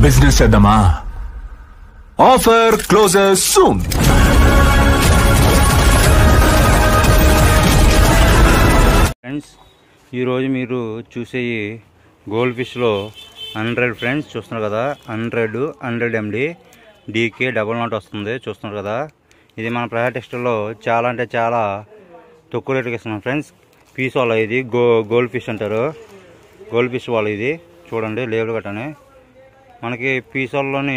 business చేద్దామా offer closure soon friends ఈరోజు మీరు చూసే ఈ గోల్డ్ ఫిష్లో హండ్రెడ్ ఫ్రెండ్స్ చూస్తున్నారు కదా hundred hundred MD DK double knot వస్తుంది చూస్తున్నారు కదా ఇది మన ప్రైవేట్ టెస్ట్లో చాలా అంటే చాలా తక్కువ రేటుకి ఇస్తున్నాం ఫ్రెండ్స్ పీస్ వాళ్ళ ఇది గో గోల్డ్ ఫిష్ అంటారు గోల్డ్ ఫిష్ వాళ్ళు ఇది చూడండి లేబుల్ కట్టని మనకి పీసాల్లోని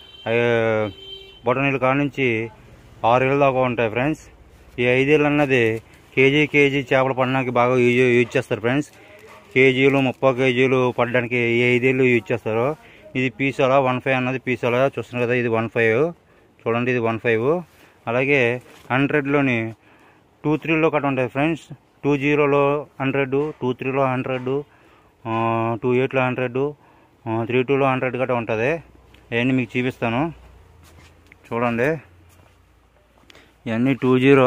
బొటనీళ్ళ కాడ నుంచి ఆరు ఏళ్ళ దాకా ఉంటాయి ఫ్రెండ్స్ ఈ ఐదేళ్ళు అన్నది కేజీ కేజీ చేపలు పడడానికి బాగా యూజ్ యూజ్ చేస్తారు ఫ్రెండ్స్ కేజీలు ముప్పై కేజీలు పడడానికి ఈ ఐదేళ్ళు యూజ్ చేస్తారు ఇది పీసాలా వన్ ఫైవ్ అన్నది పీసాలా చూస్తున్నారు కదా ఇది వన్ ఫైవ్ చూడండి ఇది వన్ ఫైవ్ అలాగే హండ్రెడ్లోని టూ త్రీలో కట్ట ఉంటాయి ఫ్రెండ్స్ టూ జీరోలో హండ్రెడ్ టూ త్రీలో హండ్రెడ్ టూ ఎయిట్లో హండ్రెడ్ త్రీ టూలో హండ్రెడ్ గట్రా ఉంటుంది అవన్నీ మీకు చూపిస్తాను చూడండి ఇవన్నీ టూ జీరో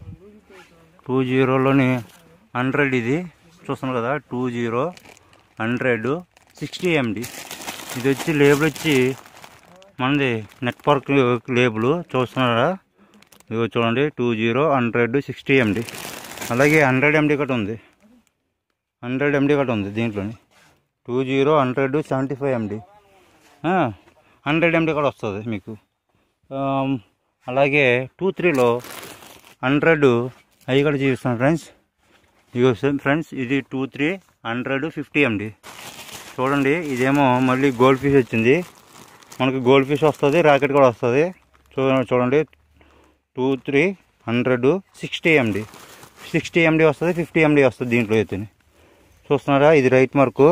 టూ జీరోలోని హండ్రెడ్ ఇది చూస్తున్నారు కదా two zero hundred sixty MD ఇది వచ్చి లేబుల్ వచ్చి మనది నెట్వర్క్ లేబుల్ చూస్తున్నారా ఇదిగో చూడండి two zero hundred sixty MD అలాగే హండ్రెడ్ ఎండి కట్ ఉంది హండ్రెడ్ ఎండి కట్ ఉంది దీంట్లోని two zero hundred seventy five MD hundred MD కూడా వస్తుంది మీకు ఆమ్, అలాగే టూ త్రీలో హండ్రెడ్ అవి కూడా చూపిస్తాను ఫ్రెండ్స్ ఇగో ఫ్రెండ్స్ ఇది two three hundred fifty MD చూడండి ఇదేమో మళ్ళీ గోల్డ్ ఫిష్ వచ్చింది మనకి గోల్డ్ ఫిష్ వస్తుంది రాకెట్ కూడా వస్తుంది చూడండి చూడండి two three hundred sixty MD sixty MD వస్తుంది ఫిఫ్టీ ఎండి వస్తుంది దీంట్లో అయితే చూస్తున్నారా ఇది రైట్ మార్కు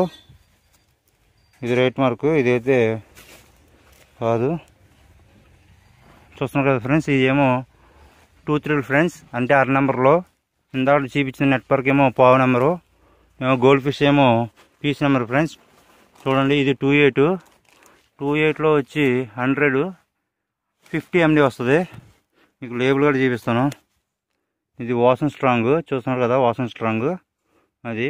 ఇది రైట్ మార్కు ఇదైతే కాదు చూస్తున్నారు కదా ఫ్రెండ్స్ ఇదేమో టూ త్రీ ఫ్రెండ్స్ అంటే ఆరు నెంబర్లో ఇందాక చూపించిన నెట్వర్క్ ఏమో పావు నెంబరు ఏమో గోల్డ్ ఫిష్ ఏమో పీస్ నెంబర్ ఫ్రెండ్స్ చూడండి ఇది టూ ఎయిట్ టూ ఎయిట్లో వచ్చి హండ్రెడ్ ఫిఫ్టీ ఎండి వస్తుంది మీకు లేబుల్ కూడా చూపిస్తాను ఇది వాసన్ స్ట్రాంగ్ చూస్తున్నారు కదా వాసన్ స్ట్రాంగ్ అది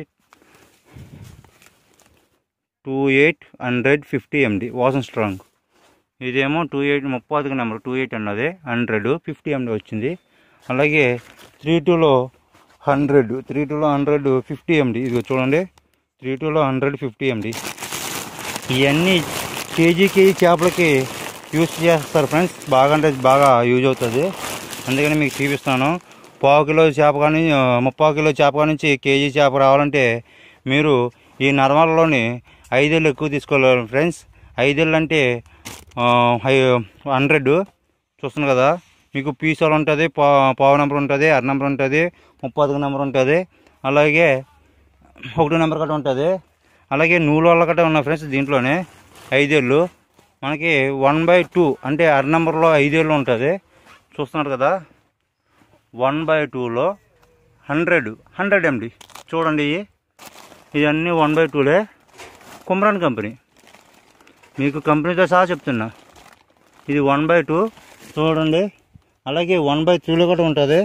two eight hundred fifty MD Vasan strong ఇదేమో టూ ఎయిట్ ముప్పాదిక నెంబర్ టూ ఎయిట్ అన్నది హండ్రెడ్ ఫిఫ్టీ ఎండి వచ్చింది అలాగే త్రీ టూలో హండ్రెడ్ త్రీ టూలో హండ్రెడ్ ఫిఫ్టీ ఎండి ఇది చూడండి త్రీ టూలో హండ్రెడ్ ఫిఫ్టీ ఎండి ఇవన్నీ కేజీ కేజీ చేపలకి యూస్ చేస్తారు ఫ్రెండ్స్ బాగా అంటే బాగా యూజ్ అవుతుంది అందుకని మీకు చూపిస్తాను పావు కిలో చేప కానీ ఆ, ముప్పావు కిలో చేప కాడి నుంచి కేజీ చేప రావాలంటే మీరు ఈ నర్మల్లోని ఐదేళ్ళు ఎక్కువ తీసుకోవాలి ఫ్రెండ్స్ ఐదేళ్ళు అంటే హండ్రెడ్ చూస్తున్నారు కదా మీకు పీసాలు ఉంటుంది పా పావు నెంబర్ ఉంటుంది అర నెంబర్ ఉంటుంది ముప్పై నెంబర్ ఉంటుంది అలాగే ఒకటో నెంబర్ కట్ట ఉంటుంది అలాగే నూలు వాళ్ళ కట్ట ఉన్నాయి ఫ్రెండ్స్ దీంట్లోనే ఐదేళ్ళు మనకి వన్ బై టూ అంటే అర నెంబర్లో ఐదేళ్ళు ఉంటుంది చూస్తున్నారు కదా వన్ బై టూలో హండ్రెడ్ హండ్రెడ్ ఎండి చూడండి ఇవి ఇవన్నీ వన్ బై టూలే కుమ్రాన్ కంపెనీ మీకు కంపెనీతో సహా చెప్తున్నా ఇది వన్ బై టూ చూడండి అలాగే వన్ బై త్రీలో కూడా ఉంటుంది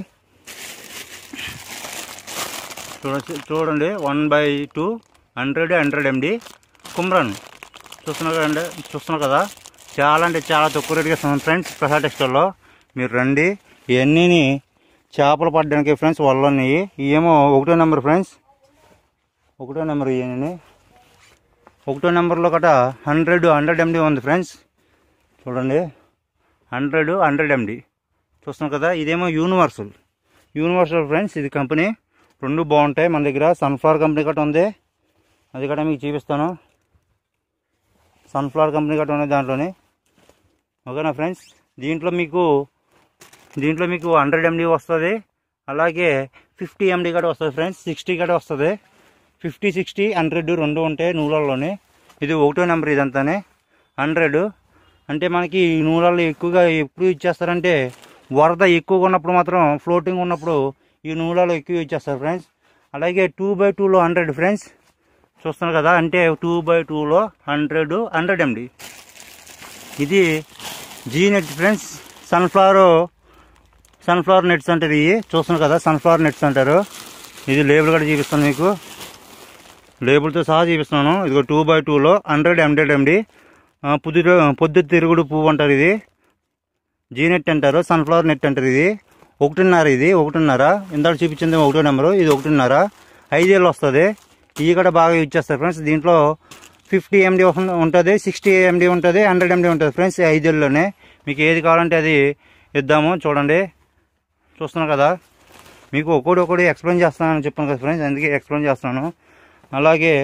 చూడ చూడండి one by two hundred hundred MD కుమ్రాన్ చూస్తున్నారు కదండి చూస్తున్నారు కదా చాలా అంటే చాలా తక్కువ రేటుగా ఇస్తున్నాం ఫ్రెండ్స్ ప్రసాద్ టెక్స్టైల్లో మీరు రండి ఇవన్నీ చేపలు పడడానికి ఫ్రెండ్స్ వల్లని ఇవేమో ఒకటో నెంబర్ ఫ్రెండ్స్ ఒకటో నెంబర్ ఇవన్నీ ఒకటో నెంబర్లో కట హండ్రెడ్ హండ్రెడ్ ఎండి ఉంది ఫ్రెండ్స్ చూడండి హండ్రెడ్ హండ్రెడ్ ఎండి చూస్తున్నాం కదా ఇదేమో యూనివర్సల్ యూనివర్సల్ ఫ్రెండ్స్ ఇది కంపెనీ రెండు బాగుంటాయి మన దగ్గర సన్ఫ్లవర్ కంపెనీ కట్ట ఉంది అది కూడా మీకు చూపిస్తాను సన్ఫ్లవర్ కంపెనీ కట్ట ఉంది దాంట్లోనే ఓకేనా ఫ్రెండ్స్ దీంట్లో మీకు దీంట్లో మీకు హండ్రెడ్ ఎండి వస్తుంది అలాగే ఫిఫ్టీ ఎండి కూడా వస్తుంది ఫ్రెండ్స్ సిక్స్టీ కూడా వస్తుంది ఫిఫ్టీ సిక్స్టీ హండ్రెడ్ రెండు ఉంటాయి నూలల్లోనే ఇది ఒకటో నెంబర్ ఇదంతానే హండ్రెడ్ అంటే మనకి ఈ నూలల్లో ఎక్కువగా ఎప్పుడు ఇచ్చేస్తారంటే వరద ఎక్కువగా ఉన్నప్పుడు మాత్రం ఫ్లోటింగ్ ఉన్నప్పుడు ఈ నూలలో ఎక్కువ ఇచ్చేస్తారు ఫ్రెండ్స్ అలాగే టూ బై టూలో హండ్రెడ్ ఫ్రెండ్స్ చూస్తున్నారు కదా అంటే టూ బై టూలో హండ్రెడ్ హండ్రెడ్ ఎండి ఇది G net friends sunflower sunflower nets అంటారు ఇవి చూస్తున్నారు కదా సన్ఫ్లవర్ నెట్స్ అంటారు ఇది లేబుల్ కూడా చూపిస్తాను మీకు లేబుల్తో సహా చూపిస్తున్నాను ఇదిగో టూ బై టూలో హండ్రెడ్ హండ్రెడ్ ఎండి ఆ, పొద్దు పొద్దు తిరుగుడు పువ్వు అంటారు ఇది జీ నెట్ అంటారు సన్ఫ్లవర్ నెట్ అంటారు ఇది ఒకటిన్నర ఇది ఒకటిన్నర ఇందాక చూపించింది ఒకటో నెంబరు ఇది ఒకటిన్నర ఐదేళ్ళు వస్తుంది ఇవి కూడా బాగా యూజ్ చేస్తారు ఫ్రెండ్స్ దీంట్లో ఫిఫ్టీ ఎండి ఉంటుంది సిక్స్టీ ఎండి ఉంటుంది హండ్రెడ్ ఎండి ఉంటుంది ఫ్రెండ్స్ ఈ ఐదేళ్ళలోనే మీకు ఏది కావాలంటే అది ఇద్దాము చూడండి చూస్తున్నారు కదా మీకు ఒక్కొక్కటి ఒక్కటి ఎక్స్ప్లెయిన్ చేస్తానని చెప్పాను కదా ఫ్రెండ్స్ అందుకే ఎక్స్ప్లెయిన్ చేస్తున్నాను అలాగే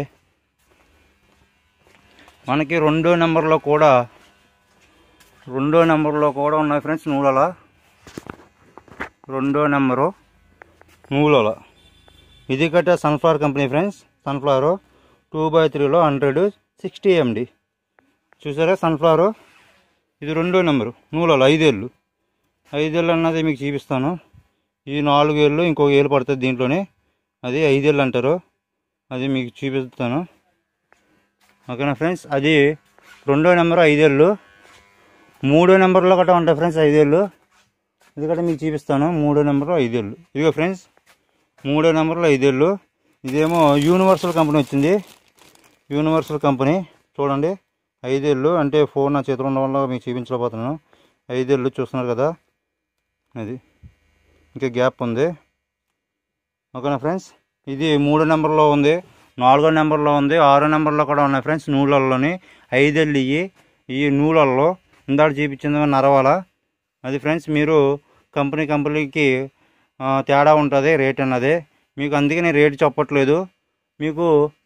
మనకి రెండో నెంబర్లో కూడా రెండో నెంబర్లో కూడా ఉన్నాయి ఫ్రెండ్స్ నూలల రెండో నెంబరు నూలల ఇది కట్ట sunflower company friends sunflower two by త్రీలో హండ్రెడ్ సిక్స్టీ ఎండి చూసారా సన్ఫ్లవర్ ఇది రెండో నెంబరు నూలల ఐదేళ్ళు ఐదేళ్ళు అన్నది మీకు చూపిస్తాను ఈ నాలుగు ఏళ్ళు ఇంకొక ఏళ్ళు పడుతుంది దీంట్లోనే అది ఐదేళ్ళు అంటారు అది మీకు చూపిస్తాను ఓకేనా ఫ్రెండ్స్ అది రెండో నెంబర్ ఐదేళ్ళు మూడో నెంబర్లో గట్రా ఉంటాయి ఫ్రెండ్స్ ఐదేళ్ళు ఇది కూడా మీకు చూపిస్తాను మూడో నెంబర్లో ఐదేళ్ళు ఇదిగో ఫ్రెండ్స్ మూడో నెంబర్లో ఐదేళ్ళు ఇదేమో యూనివర్సల్ కంపెనీ వచ్చింది యూనివర్సల్ కంపెనీ చూడండి ఐదేళ్ళు అంటే ఫోన్ నా చేతిలో ఉండడం వల్ల మీకు చూపించలేకపోతున్నాను ఐదేళ్ళు చూస్తున్నారు కదా అది ఇంకా గ్యాప్ ఉంది ఓకేనా ఫ్రెండ్స్ ఇది మూడో నెంబర్లో ఉంది నాలుగో నెంబర్లో ఉంది ఆరో నెంబర్లో కూడా ఉన్నాయి ఫ్రెండ్స్ నూలల్లోని ఐదేళ్ళు ఇవి ఈ నూలల్లో ఇందాక చూపించింది నరవాల అది ఫ్రెండ్స్ మీరు కంపెనీ కంపెనీకి ఆ, తేడా ఉంటుంది రేట్ అన్నది మీకు అందుకే నేను రేట్ చెప్పట్లేదు మీకు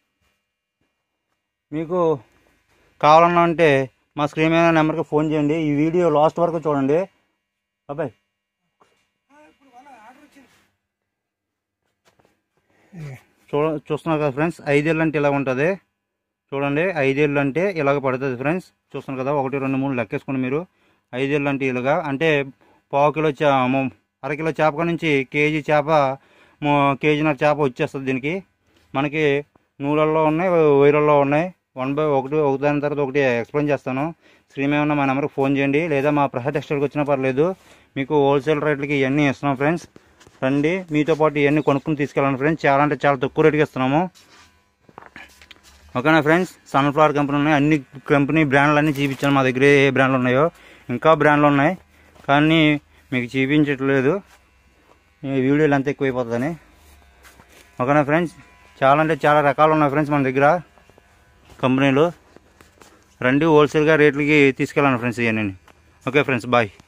మీకు కావాలన్నా అంటే మా స్క్రీన్ మీద నెంబర్కి ఫోన్ చేయండి ఈ వీడియో లాస్ట్ వరకు చూడండి అబ్బాయి చూడ చూస్తున్నారు కదా ఫ్రెండ్స్ ఐదేళ్ళు అంటే ఇలా ఉంటుంది చూడండి ఐదేళ్ళు అంటే ఇలాగ పడుతుంది ఫ్రెండ్స్ చూస్తున్నారు కదా ఒకటి రెండు మూడు లెక్కేసుకోండి మీరు ఐదేళ్ళు అంటే ఇలాగా అంటే పావు కిలో చా మొ- అరకిలో చేప నుంచి కేజీ చేప మొ- కేజీన్నర చేప వచ్చేస్తుంది దీనికి మనకి నూలల్లో ఉన్నాయి వైరల్లో ఉన్నాయి వన్ బై ఒకటి ఒకదాని తర్వాత ఒకటి ఎక్స్ప్లెయిన్ చేస్తాను స్క్రీన్ ఏమన్నా మా నెంబర్కి ఫోన్ చేయండి లేదా మా ప్రసాద్ టెక్స్టైల్కి వచ్చినా పర్లేదు మీకు హోల్సేల్ రేట్లకి ఇవన్నీ ఇస్తున్నాం ఫ్రెండ్స్ రండి మీతో పాటు ఇవన్నీ కొనుక్కుని తీసుకెళ్ళండి ఫ్రెండ్స్ చాలా అంటే చాలా తక్కువ రేటుకి ఇస్తున్నాము ఓకేనా ఫ్రెండ్స్ సన్ఫ్లవర్ కంపెనీ ఉన్నాయి అన్ని కంపెనీ బ్రాండ్లు అన్నీ చూపించాను మా దగ్గర ఏ బ్రాండ్లు ఉన్నాయో ఇంకా బ్రాండ్లు ఉన్నాయి కానీ మీకు చూపించట్లేదు ఈ వీడియోలు అంత ఎక్కువైపోతుందని ఓకేనా ఫ్రెండ్స్ చాలా అంటే చాలా రకాలు ఉన్నాయి ఫ్రెండ్స్ మన దగ్గర కంపెనీలు రండి హోల్సేల్గా రేట్లకి తీసుకెళ్ళండి ఫ్రెండ్స్ ఇవన్నీ ఓకే ఫ్రెండ్స్ బాయ్